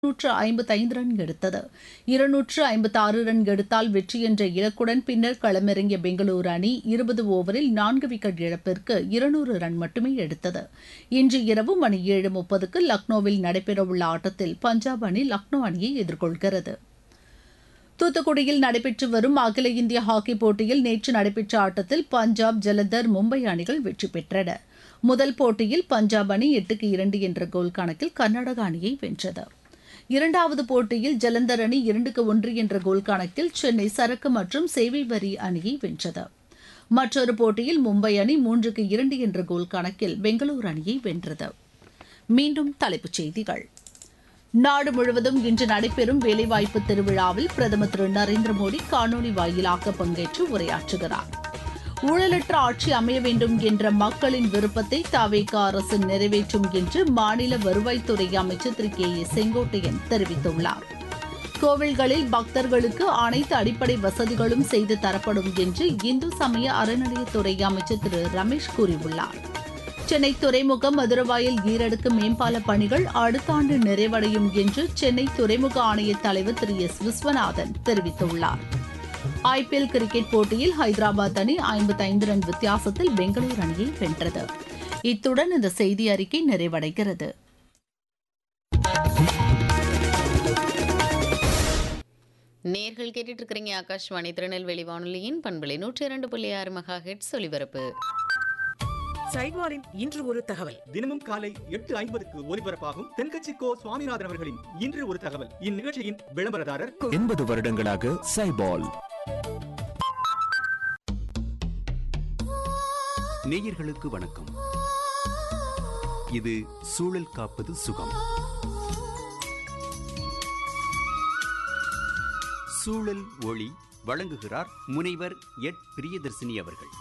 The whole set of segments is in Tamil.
இருநூற்று ஐம்பத்தைந்து ரன் எடுத்தது இருநூற்று ஐம்பத்தாறு ரன் எடுத்தால் வெற்றி என்ற இலக்குடன் பின்னர் களமிறங்கிய பெங்களூரு அணி இருபது ஓவரில் நான்கு விக்கெட் இழப்பிற்கு இருநூறு ரன் மட்டுமே எடுத்தது இன்று இரவு மணி ஏழு முப்பதுக்கு லக்னோவில் நடைபெறவுள்ள ஆட்டத்தில் பஞ்சாப் அணி லக்னோ அணியை எதிர்கொள்கிறது தூத்துக்குடியில் நடைபெற்று வரும் அகில இந்திய ஹாக்கி போட்டியில் நேற்று நடைபெற்ற ஆட்டத்தில் பஞ்சாப் ஜலந்தர் மும்பை அணிகள் வெற்றி பெற்றன முதல் போட்டியில் பஞ்சாப் அணி எட்டுக்கு இரண்டு என்ற கோல் கணக்கில் கர்நாடக அணியை வென்றது இரண்டாவது போட்டியில் ஜலந்தர் அணி இரண்டுக்கு ஒன்று என்ற கோல் கணக்கில் சென்னை சரக்கு மற்றும் சேவை வரி அணியை வென்றது மற்றொரு போட்டியில் மும்பை அணி மூன்றுக்கு இரண்டு என்ற கோல் கணக்கில் பெங்களூரு அணியை வென்றது மீண்டும் தலைப்புச் செய்திகள் நாடு முழுவதும் இன்று நடைபெறும் வேலைவாய்ப்பு திருவிழாவில் பிரதமர் திரு நரேந்திர மோடி காணொலி வாயிலாக பங்கேற்று உரையாற்றுகிறார் ஊழலற்ற ஆட்சி அமைய வேண்டும் என்ற மக்களின் விருப்பத்தை தாவேக அரசு நிறைவேற்றும் என்று மாநில வருவாய்த்துறை அமைச்சர் திரு கே ஏ செங்கோட்டையன் தெரிவித்துள்ளார் கோவில்களில் பக்தர்களுக்கு அனைத்து அடிப்படை வசதிகளும் செய்து தரப்படும் என்று இந்து சமய அறநிலையத்துறை அமைச்சர் திரு ரமேஷ் கூறியுள்ளார் சென்னை துறைமுகம் மதுரவாயல் ஈரடுக்கு மேம்பால பணிகள் அடுத்த ஆண்டு நிறைவடையும் என்று சென்னை துறைமுக ஆணைய தலைவர் திரு எஸ் விஸ்வநாதன் தெரிவித்துள்ளார் ஐபிஎல் கிரிக்கெட் போட்டியில் ஹைதராபாத் அணி ஐம்பத்தைந்து ரன் வித்தியாசத்தில் பெங்களூரு அணியை வென்றது இத்துடன் இந்த செய்தி அறிக்கை நிறைவடைகிறது நேர்கள் கேட்டுட்டு இருக்கிறீங்க ஆகாஷ்வாணி திருநெல்வேலி வானொலியின் பண்பலை நூற்றி இரண்டு புள்ளி ஆறு மகா ஹெட்ஸ் ஒலிபரப்பு சைவாரின் இன்று ஒரு தகவல் தினமும் காலை எட்டு ஐம்பதுக்கு ஒலிபரப்பாகும் தென்கட்சி கோ சுவாமிநாதன் அவர்களின் இன்று ஒரு தகவல் இந்நிகழ்ச்சியின் விளம்பரதாரர் எண்பது வருடங்களாக சைபால் நேயர்களுக்கு வணக்கம் இது சூழல் காப்பது சுகம் சூழல் ஒளி வழங்குகிறார் முனைவர் எட் பிரியதர்சினி அவர்கள்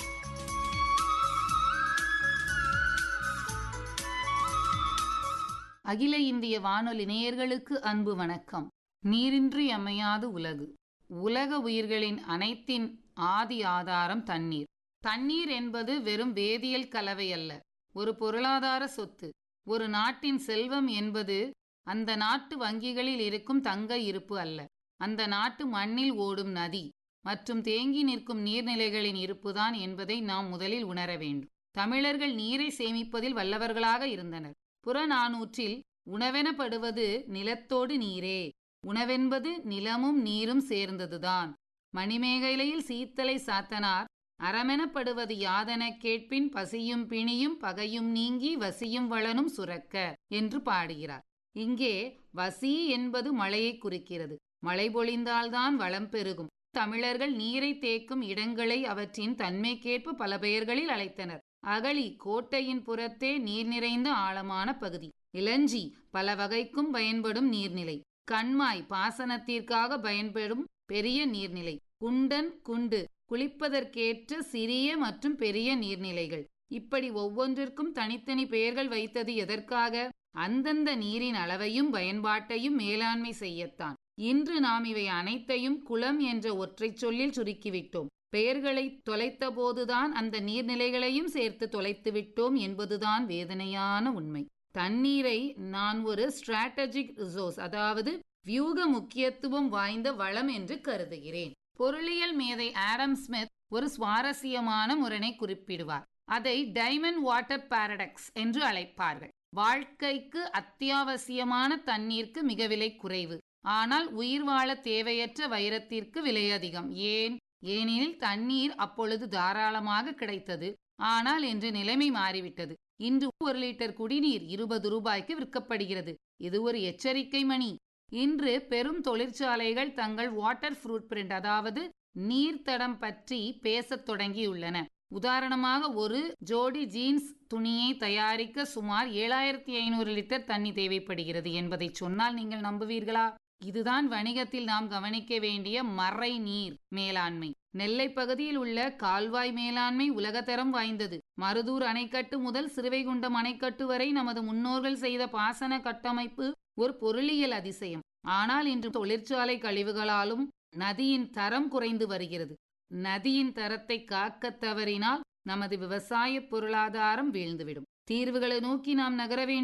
அகில இந்திய வானொலி நேயர்களுக்கு அன்பு வணக்கம் நீரின்றி அமையாது உலகு உலக உயிர்களின் அனைத்தின் ஆதி ஆதாரம் தண்ணீர் தண்ணீர் என்பது வெறும் வேதியியல் கலவை அல்ல ஒரு பொருளாதார சொத்து ஒரு நாட்டின் செல்வம் என்பது அந்த நாட்டு வங்கிகளில் இருக்கும் தங்க இருப்பு அல்ல அந்த நாட்டு மண்ணில் ஓடும் நதி மற்றும் தேங்கி நிற்கும் நீர்நிலைகளின் இருப்புதான் என்பதை நாம் முதலில் உணர வேண்டும் தமிழர்கள் நீரை சேமிப்பதில் வல்லவர்களாக இருந்தனர் புறநானூற்றில் உணவெனப்படுவது நிலத்தோடு நீரே உணவென்பது நிலமும் நீரும் சேர்ந்ததுதான் மணிமேகலையில் சீத்தலை சாத்தனார் அறமெனப்படுவது யாதென கேட்பின் பசியும் பிணியும் பகையும் நீங்கி வசியும் வளனும் சுரக்க என்று பாடுகிறார் இங்கே வசி என்பது மழையை குறிக்கிறது மழை பொழிந்தால்தான் வளம் பெருகும் தமிழர்கள் நீரை தேக்கும் இடங்களை அவற்றின் தன்மைக்கேற்ப பல பெயர்களில் அழைத்தனர் அகழி கோட்டையின் புறத்தே நீர் நிறைந்த ஆழமான பகுதி இளஞ்சி பல வகைக்கும் பயன்படும் நீர்நிலை கண்மாய் பாசனத்திற்காக பயன்படும் பெரிய நீர்நிலை குண்டன் குண்டு குளிப்பதற்கேற்ற சிறிய மற்றும் பெரிய நீர்நிலைகள் இப்படி ஒவ்வொன்றிற்கும் தனித்தனி பெயர்கள் வைத்தது எதற்காக அந்தந்த நீரின் அளவையும் பயன்பாட்டையும் மேலாண்மை செய்யத்தான் இன்று நாம் இவை அனைத்தையும் குளம் என்ற ஒற்றைச் சொல்லில் சுருக்கிவிட்டோம் பெயர்களை தொலைத்த போதுதான் அந்த நீர்நிலைகளையும் சேர்த்து தொலைத்து விட்டோம் என்பதுதான் வேதனையான உண்மை தண்ணீரை நான் ஒரு ஸ்ட்ராட்டஜிக் ரிசோர்ஸ் அதாவது வியூக முக்கியத்துவம் வாய்ந்த வளம் என்று கருதுகிறேன் பொருளியல் மேதை ஆடம் ஸ்மித் ஒரு சுவாரஸ்யமான முரணை குறிப்பிடுவார் அதை டைமண்ட் வாட்டர் பாரடக்ஸ் என்று அழைப்பார்கள் வாழ்க்கைக்கு அத்தியாவசியமான தண்ணீருக்கு மிக விலை குறைவு ஆனால் உயிர் வாழ தேவையற்ற வைரத்திற்கு விலை அதிகம் ஏன் ஏனெனில் தண்ணீர் அப்பொழுது தாராளமாக கிடைத்தது ஆனால் இன்று நிலைமை மாறிவிட்டது இன்று ஒரு லிட்டர் குடிநீர் இருபது ரூபாய்க்கு விற்கப்படுகிறது இது ஒரு எச்சரிக்கை மணி இன்று பெரும் தொழிற்சாலைகள் தங்கள் வாட்டர் ஃப்ரூட் பிரிண்ட் அதாவது நீர்த்தடம் பற்றி பேசத் தொடங்கியுள்ளன உதாரணமாக ஒரு ஜோடி ஜீன்ஸ் துணியை தயாரிக்க சுமார் ஏழாயிரத்தி ஐநூறு லிட்டர் தண்ணி தேவைப்படுகிறது என்பதை சொன்னால் நீங்கள் நம்புவீர்களா இதுதான் வணிகத்தில் நாம் கவனிக்க வேண்டிய மறை நீர் மேலாண்மை நெல்லை பகுதியில் உள்ள கால்வாய் மேலாண்மை உலகத்தரம் வாய்ந்தது மருதூர் அணைக்கட்டு முதல் சிறுவைகுண்டம் அணைக்கட்டு வரை நமது முன்னோர்கள் செய்த பாசன கட்டமைப்பு ஒரு பொருளியல் அதிசயம் ஆனால் இன்று தொழிற்சாலை கழிவுகளாலும் நதியின் தரம் குறைந்து வருகிறது நதியின் தரத்தை காக்க தவறினால் நமது விவசாய பொருளாதாரம் வீழ்ந்துவிடும் தீர்வுகளை நோக்கி நாம் நகர வேண்டும்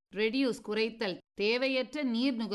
ரெடியூஸ் குறைத்தல் தேவையற்ற நீர் நுகர்வு